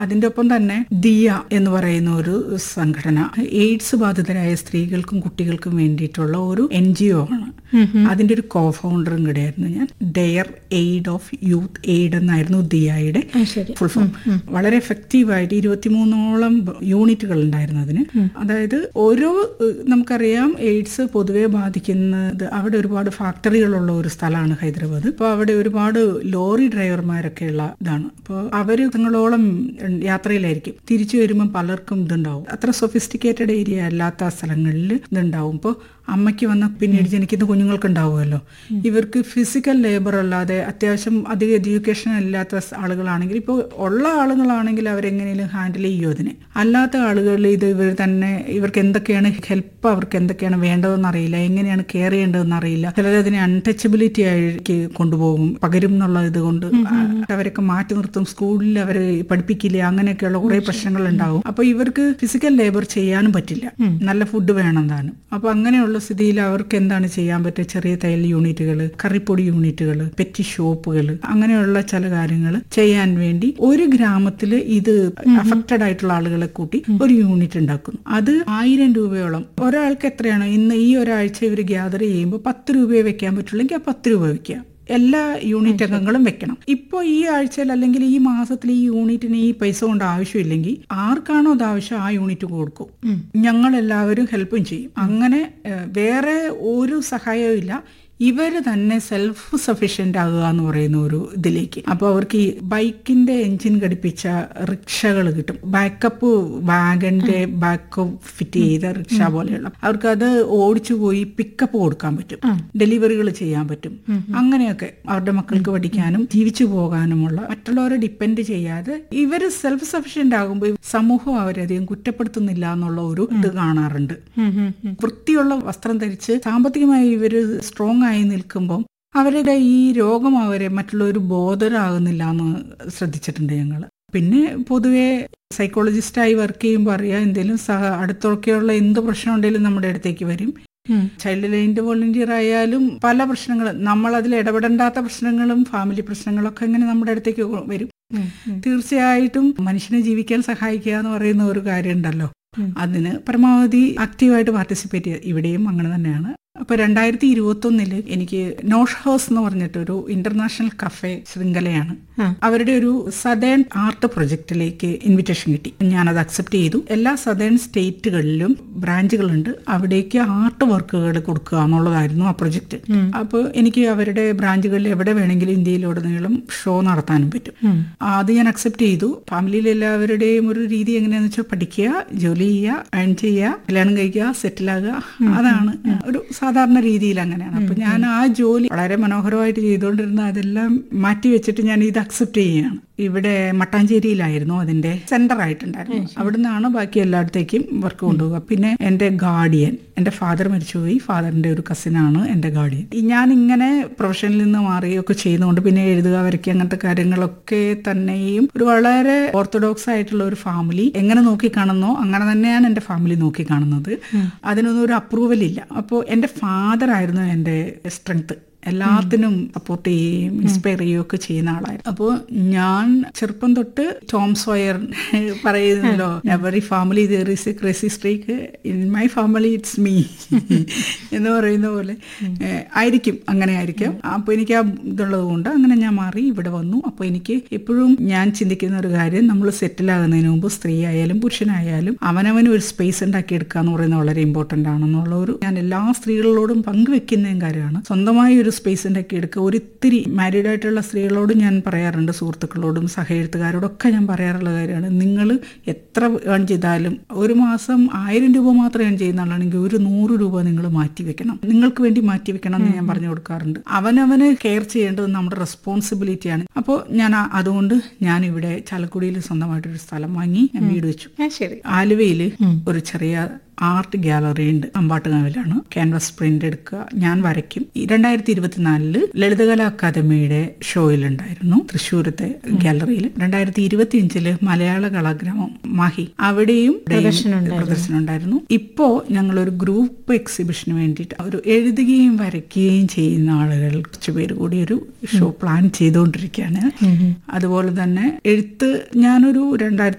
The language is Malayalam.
അതിന്റെ ഒപ്പം തന്നെ ദിയ എന്ന് പറയുന്ന ഒരു സംഘടന എയ്ഡ്സ് ബാധിതരായ സ്ത്രീകൾക്കും കുട്ടികൾക്കും വേണ്ടിയിട്ടുള്ള ഒരു എൻ ജി ഒ ആണ് അതിന്റെ ഒരു കോ ഫൗണ്ടറും കൂടെയായിരുന്നു ഞാൻ dare aid of youth aid എന്നായിരുന്നു ദിയയുടെ ആ, ശരി ഫുൾ ഫോം വളരെ എഫക്റ്റീവായിട്ട് ഇരുപത്തിമൂന്നോളം യൂണിറ്റുകൾ ഉണ്ടായിരുന്നു അതിന് അതായത് ഓരോ ഏഹ്, നമുക്കറിയാം എയ്ഡ്സ് പൊതുവെ ബാധിക്കുന്നത് അവിടെ ഒരുപാട് ഫാക്ടറികളുള്ള ഒരു സ്ഥലമാണ് ഹൈദരാബാദ് അപ്പോൾ അവിടെ ഒരുപാട് ലോറി ഡ്രൈവർമാരൊക്കെ ഉള്ള ഇതാണ് അപ്പോൾ അവര് തങ്ങളോളം യാത്രയിലായിരിക്കും തിരിച്ചു വരുമ്പോൾ പലർക്കും ഇതുണ്ടാവും അത്ര സൊഫിസ്റ്റിക്കേറ്റഡ് ഏരിയ അല്ലാത്ത സ്ഥലങ്ങളിൽ ഇതുണ്ടാവും ഇപ്പോൾ അമ്മയ്ക്ക് വന്ന പിന്നീട് ജനിക്കുന്ന കുഞ്ഞുങ്ങൾക്ക് ഉണ്ടാവുമല്ലോ ഇവർക്ക് ഫിസിക്കൽ ലേബർ അല്ലാതെ അത്യാവശ്യം അധികം എഡ്യൂക്കേഷൻ ഇല്ലാത്ത സ് ആളുകളാണെങ്കിൽ ഇപ്പോൾ ഉള്ള ആളുകളാണെങ്കിൽ അവരെങ്ങനെയും ഹാൻഡിൽ ചെയ്യും അതിനെ അല്ലാത്ത ആളുകൾ ഇത് ഇവർ തന്നെ ഇവർക്ക് എന്തൊക്കെയാണ് ഹെൽപ്പ് അവർക്ക് എന്തൊക്കെയാണ് വേണ്ടതെന്ന് അറിയില്ല എങ്ങനെയാണ് കെയർ ചെയ്യേണ്ടതെന്ന് അറിയില്ല ചിലർ അതിനെ അൺടച്ചബിലിറ്റി ആയിട്ട് കൊണ്ടുപോകും പകരും എന്നുള്ള ഇത് കൊണ്ട് അവരൊക്കെ മാറ്റി നിർത്തും സ്കൂളിൽ അവരെ പഠിപ്പിക്കില്ല അങ്ങനെയൊക്കെയുള്ള കുറെ പ്രശ്നങ്ങൾ ഉണ്ടാവും അപ്പൊ ഇവർക്ക് ഫിസിക്കൽ ലേബർ ചെയ്യാനും പറ്റില്ല നല്ല ഫുഡ് വേണം താനും അപ്പൊ അങ്ങനെയുള്ള സ്ഥിതിയിൽ അവർക്ക് എന്താണ് ചെയ്യാൻ പറ്റുക ചെറിയ തയ്യൽ യൂണിറ്റുകൾ കറിപ്പൊടി യൂണിറ്റുകൾ പെറ്റി ഷോപ്പുകൾ അങ്ങനെയുള്ള ചില കാര്യങ്ങൾ ചെയ്യാൻ വേണ്ടി ഒരു ഗ്രാമത്തിൽ ഇത് അഫക്റ്റഡ് ആയിട്ടുള്ള ആളുകളെ കൂട്ടി ഒരു യൂണിറ്റ് ഉണ്ടാക്കുന്നു അത് ആയിരം രൂപയോളം ഒരാൾക്ക് എത്രയാണ് ഇന്ന് ഈ ഒരാഴ്ച ഇവർ ഗ്യാദർ ചെയ്യുമ്പോൾ പത്ത് രൂപയെ വെക്കാൻ പറ്റുള്ളെങ്കിൽ ആ പത്ത് രൂപ വെക്കുക എല്ലാ യൂണിറ്റ് അംഗങ്ങളും വെക്കണം ഇപ്പോൾ ഈ ആഴ്ചയിൽ അല്ലെങ്കിൽ ഈ മാസത്തിൽ ഈ യൂണിറ്റിന് ഈ പൈസ കൊണ്ട് ആവശ്യമില്ലെങ്കിൽ ആർക്കാണോ അത് ആവശ്യം ആ യൂണിറ്റ് കൊടുക്കും ഞങ്ങൾ എല്ലാവരും ഹെൽപ്പും ചെയ്യും അങ്ങനെ ഏഹ്, വേറെ ഒരു സഹായവും ഇല്ല ഇവർ തന്നെ സെൽഫ് സഫീഷ്യന്റ് ആകുക എന്ന് പറയുന്ന ഒരു ഇതിലേക്ക് അപ്പോൾ അവർക്ക് ഈ ബൈക്കിന്റെ എഞ്ചിൻ ഘടിപ്പിച്ച റിക്ഷകൾ കിട്ടും ബാക്കപ്പ് വാഗന്റെ ബാക്കപ്പ് ഫിറ്റ് ചെയ്ത റിക്ഷ പോലെയുള്ള അവർക്ക് അത് ഓടിച്ചു പോയി പിക്കപ്പ് കൊടുക്കാൻ പറ്റും ഡെലിവറികൾ ചെയ്യാൻ പറ്റും അങ്ങനെയൊക്കെ അവരുടെ മക്കൾക്ക് പഠിക്കാനും ജീവിച്ചു പോകാനുമുള്ള മറ്റുള്ളവരെ ഡിപ്പെൻഡ് ചെയ്യാതെ ഇവർ സെൽഫ് സഫീഷ്യന്റ് ആകുമ്പോൾ സമൂഹം അവരധികം കുറ്റപ്പെടുത്തുന്നില്ല എന്നുള്ള ഒരു ഇത് കാണാറുണ്ട് വൃത്തിയുള്ള വസ്ത്രം ധരിച്ച് സാമ്പത്തികമായി ഇവർ സ്ട്രോങ് ആയി നിൽക്കുമ്പോൾ അവരുടെ ഈ രോഗം അവരെ മറ്റുള്ളവർ ബോധരാകുന്നില്ല എന്ന് ശ്രദ്ധിച്ചിട്ടുണ്ട് ഞങ്ങൾ പിന്നെ പൊതുവെ സൈക്കോളജിസ്റ്റായി വർക്ക് ചെയ്യുമ്പോൾ അറിയാം എന്തെങ്കിലും സഹ അടുത്തൊക്കെയുള്ള എന്ത് പ്രശ്നം ഉണ്ടെങ്കിലും നമ്മുടെ അടുത്തേക്ക് വരും ചൈൽഡ് ലൈൻ്റെ വോളണ്ടിയർ ആയാലും പല പ്രശ്നങ്ങളും നമ്മൾ അതിൽ ഇടപെടേണ്ടാത്ത പ്രശ്നങ്ങളും ഫാമിലി പ്രശ്നങ്ങളൊക്കെ ഇങ്ങനെ നമ്മുടെ അടുത്തേക്ക് വരും തീർച്ചയായിട്ടും മനുഷ്യനെ ജീവിക്കാൻ സഹായിക്കുക എന്ന് പറയുന്ന ഒരു കാര്യം ഉണ്ടല്ലോ അതിന് പരമാവധി ആക്റ്റീവായിട്ട് പാർട്ടിസിപ്പേറ്റ് ചെയ്യുക ഇവിടെയും അങ്ങനെ തന്നെയാണ് അപ്പൊ രണ്ടായിരത്തി ഇരുപത്തി ഒന്നില് എനിക്ക് നോഷ് ഹൗസ് എന്ന് പറഞ്ഞിട്ടൊരു ഇന്റർനാഷണൽ കഫേ ശൃംഖലയാണ് അവരുടെ ഒരു സദേൺ ആർട്ട് പ്രൊജക്റ്റിലേക്ക് ഇൻവിറ്റേഷൻ കിട്ടി ഞാനത് അക്സെപ്റ്റ് ചെയ്തു എല്ലാ സദേൺ സ്റ്റേറ്റുകളിലും ബ്രാഞ്ചുകളുണ്ട് അവിടേക്ക് ആർട്ട് വർക്കുകൾ കൊടുക്കുക എന്നുള്ളതായിരുന്നു ആ പ്രൊജക്റ്റ് അപ്പോൾ എനിക്ക് അവരുടെ ബ്രാഞ്ചുകളിൽ എവിടെ വേണമെങ്കിലും ഇന്ത്യയിലുടനീളം ഷോ നടത്താനും പറ്റും അത് ഞാൻ അക്സെപ്റ്റ് ചെയ്തു ഫാമിലിയിൽ എല്ലാവരുടെയും ഒരു രീതി എങ്ങനെയാന്ന് വെച്ചാൽ പഠിക്കുക ജോലി ചെയ്യുക ഏൺ ചെയ്യുക കല്യാണം കഴിക്കുക സെറ്റിൽ ആകുക അതാണ് ഒരു സാധാരണ രീതിയിൽ അങ്ങനെയാണ് അപ്പൊ ഞാൻ ആ ജോലി വളരെ മനോഹരമായിട്ട് ചെയ്തുകൊണ്ടിരുന്ന അതെല്ലാം മാറ്റി വെച്ചിട്ട് ഞാൻ ഇത് അക്സെപ്റ്റ് ചെയ്യുകയാണ് ഇവിടെ മട്ടാഞ്ചേരിയിലായിരുന്നു അതിന്റെ സെന്റർ ആയിട്ടുണ്ടായിരുന്നു അവിടുന്നാണ് ബാക്കി എല്ലായിടത്തേക്കും വർക്ക് കൊണ്ടുപോകുക പിന്നെ എന്റെ ഗാർഡിയൻ എന്റെ ഫാദർ മരിച്ചുപോയി ഫാദറിന്റെ ഒരു കസിനാണ് എന്റെ ഗാർഡിയൻ ഈ ഞാൻ ഇങ്ങനെ പ്രൊഫഷനിൽ നിന്ന് മാറുകയൊക്കെ ചെയ്യുന്നതുകൊണ്ട് പിന്നെ എഴുതുക വരയ്ക്കുക അങ്ങനത്തെ കാര്യങ്ങളൊക്കെ തന്നെയും ഒരു വളരെ ഓർത്തഡോക്സ് ആയിട്ടുള്ള ഒരു ഫാമിലി എങ്ങനെ നോക്കി കാണുന്നോ അങ്ങനെ തന്നെയാണ് എന്റെ ഫാമിലി നോക്കി കാണുന്നത് അതിനൊന്നും ഒരു അപ്രൂവൽ ഇല്ല അപ്പോൾ എന്റെ ഫാദർ ആയിരുന്നു എന്റെ സ്ട്രെങ്ത് എല്ലാത്തിനും സപ്പോർട്ട് ചെയ്യുകയും ഇൻസ്പയർ ചെയ്യുകയും ഒക്കെ ചെയ്യുന്ന ആളായിരുന്നു അപ്പോൾ ഞാൻ ചെറുപ്പം തൊട്ട് ടോം സോയർ പറയുന്നല്ലോ every family there is a crazy streak in my family it's me എന്ന് പറയുന്ന പോലെ ഏഹ്, ആയിരിക്കും അങ്ങനെ ആയിരിക്കും അപ്പോൾ എനിക്ക് ആ ഇതുള്ളത് കൊണ്ട് അങ്ങനെ ഞാൻ മാറി ഇവിടെ വന്നു അപ്പോൾ എനിക്ക് എപ്പോഴും ഞാൻ ചിന്തിക്കുന്ന ഒരു കാര്യം നമ്മൾ സെറ്റിൽ ആകുന്നതിന് മുമ്പ് സ്ത്രീ ആയാലും പുരുഷനായാലും അവനവന് ഒരു സ്പേസ് ഉണ്ടാക്കി എടുക്കുക എന്ന് പറയുന്നത് വളരെ ഇമ്പോർട്ടൻ്റ് ആണെന്നുള്ള ഒരു ഞാൻ എല്ലാ സ്ത്രീകളോടും പങ്കുവെക്കുന്ന കാര്യമാണ് സ്വന്തമായി ഒരു സ്പേസ് ഉണ്ടാക്കി എടുക്കുക ഒരിത്തിരി മാരീഡ് ആയിട്ടുള്ള സ്ത്രീകളോടും ഞാൻ പറയാറുണ്ട് സുഹൃത്തുക്കളോടും സഹഎഴുത്തുകാരോടും ഒക്കെ ഞാൻ പറയാറുള്ള കാര്യമാണ് നിങ്ങൾ എത്ര ഏൺ ചെയ്താലും ഒരു മാസം ആയിരം രൂപ മാത്രം ഏൺ ചെയ്യുന്ന ആളാണെങ്കിൽ ഒരു നൂറ് രൂപ നിങ്ങൾ മാറ്റി വെക്കണം നിങ്ങൾക്ക് വേണ്ടി മാറ്റി വെക്കണം എന്ന് ഞാൻ പറഞ്ഞു കൊടുക്കാറുണ്ട് അവനവന് കെയർ ചെയ്യേണ്ടത് നമ്മുടെ റെസ്പോൺസിബിലിറ്റിയാണ് അപ്പോൾ ഞാൻ ആ- അതുകൊണ്ട് ഞാൻ ഇവിടെ ചാലക്കുടിയിൽ സ്വന്തമായിട്ടൊരു സ്ഥലം വാങ്ങി ഞാൻ വീട് വെച്ചു ആ ശരി ആലുവയിൽ ഒരു ചെറിയ ആർട്ട് ഗാലറി ഉണ്ട് അമ്പാട്ടുകാവിലാണ് ക്യാൻവാസ് പ്രിന്റ് എടുക്കുക ഞാൻ വരയ്ക്കും ഈ രണ്ടായിരത്തി ഇരുപത്തിനാലില് ലളിതകലാ അക്കാദമിയുടെ ഷോയിലുണ്ടായിരുന്നു തൃശ്ശൂരത്തെ ഗാലറിയിൽ രണ്ടായിരത്തി ഇരുപത്തിയഞ്ചില് മലയാള കലാഗ്രാമം മാഹി അവിടെയും പ്രദർശനം ഉണ്ടായിരുന്നു ഇപ്പോ ഞങ്ങൾ ഒരു ഗ്രൂപ്പ് എക്സിബിഷന് വേണ്ടിയിട്ട് ഒരു എഴുതുകയും വരയ്ക്കുകയും ചെയ്യുന്ന ആളുകൾ കുറച്ചുപേര് കൂടി ഒരു ഷോ പ്ലാൻ ചെയ്തുകൊണ്ടിരിക്കുകയാണ് അതുപോലെ തന്നെ എഴുത്ത് ഞാനൊരു രണ്ടായിരത്തി